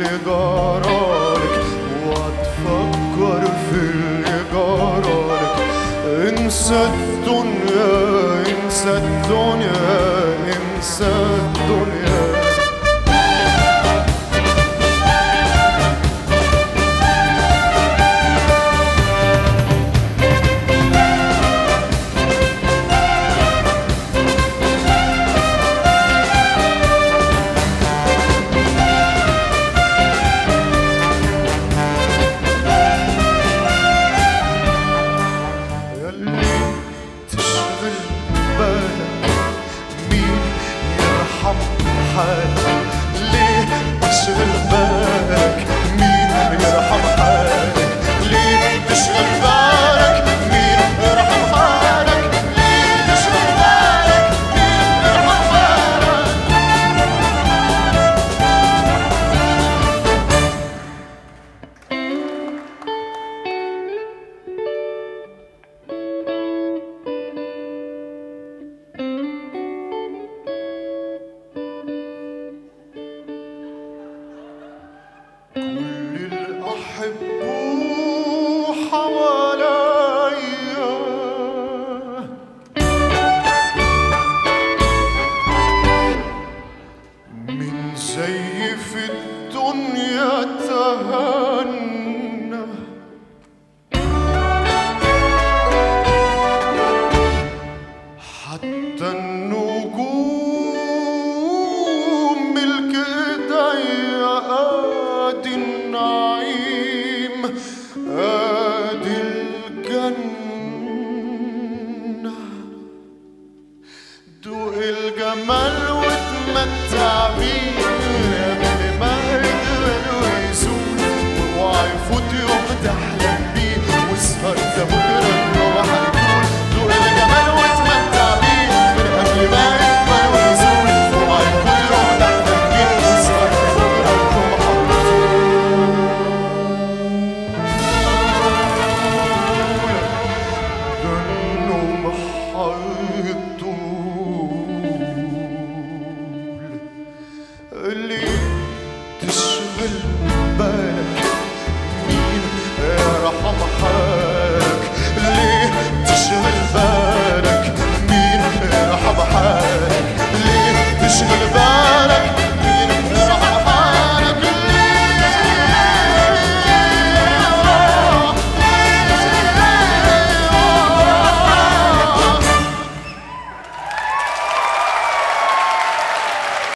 اللي جرالك وتفكر في اللي جرالك انسى الدنيا انسى الدنيا انسى الدنيا يلي تشغل بالك مين يرحم حالك ليه تشغل بالك مين يرحم حالك ليه تشغل بالك مين يرحم حالك ليه تشغل بالك مين يرحم حالك كل الأحب حواليا من زي في الدنيا تهنى حتى النجوم ملك ايديا ادي النعيم ادي الجنة دوق الجمال واتمتع بيه قبل ما يجمل ويزول واوعى يفوت يوم تحلم بيه واسهر ده بكره الروح هيكون دوق الجمال واتمتع بيه من قبل ما يجمل ويزول واوعى يفوت يوم تحلم بيه واسهر ده بكره الروح هيكون ده النوم هيطول اللي